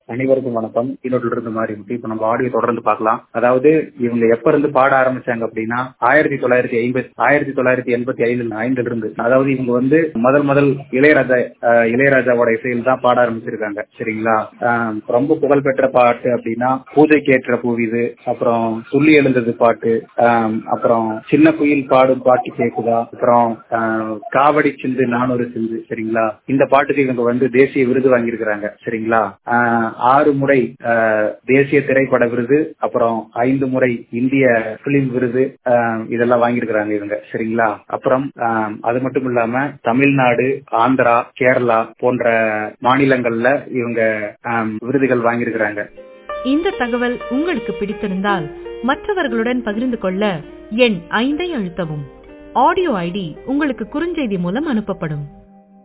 அனைவருக்கும் வணக்கம் ஈரோட்டில் இருந்து மாறிமுட்டி இப்ப நம்ம ஆடியோ தொடர்ந்து பார்க்கலாம் அதாவது இவங்க எப்ப இருந்து பாட ஆரம்பிச்சாங்க அப்படின்னா ஆயிரத்தி தொள்ளாயிரத்தி ஐம்பத்தி ஆயிரத்தி தொள்ளாயிரத்தி எண்பத்தி ஐந்துல ஐந்துல இருந்து அதாவது இவங்க வந்து முதல் முதல் இளையராஜா அஹ், இளையராஜாவோட இசையில் தான் பாட ஆரம்பிச்சிருக்காங்க சரிங்களா அஹ், ரொம்ப புகழ்பெற்ற பாட்டு அப்படின்னா பூஜைக்கேற்ற பூவிது அப்புறம் துள்ளி எழுந்தது பாட்டு அஹ், அப்புறம் சின்ன குயில் பாடும் பாட்டு கேக்குதா அப்புறம் அஹ், காவடி சிந்து நானூறு சிந்து சரிங்களா இந்த பாட்டுக்கு இவங்க வந்து தேசிய விருது வாங்கியிருக்கிறாங்க சரிங்களா ஆஹ் ஆறு முறை ஆஹ் தேசிய திரைப்பட விருது அப்புறம் ஐந்து முறை இந்திய பிலிம் விருது ஆஹ் இதெல்லாம் வாங்கியிருக்கிறாங்க இவங்க சரிங்களா அப்புறம் ஆஹ் அது மட்டும் இல்லாம தமிழ்நாடு ஆந்திரா கேரளா போன்ற மாநிலங்கள்ல இவங்க ஆஹ் விருதுகள் வாங்கியிருக்கிறாங்க இந்த தகவல் உங்களுக்கு பிடித்திருந்தால் மற்றவர்களுடன் பகிர்ந்து கொள்ள எண் ஐந்தை அழுத்தவும் ஆடியோ ஐடி உங்களுக்கு குறுஞ்செய்தி மூலம் அனுப்பப்படும்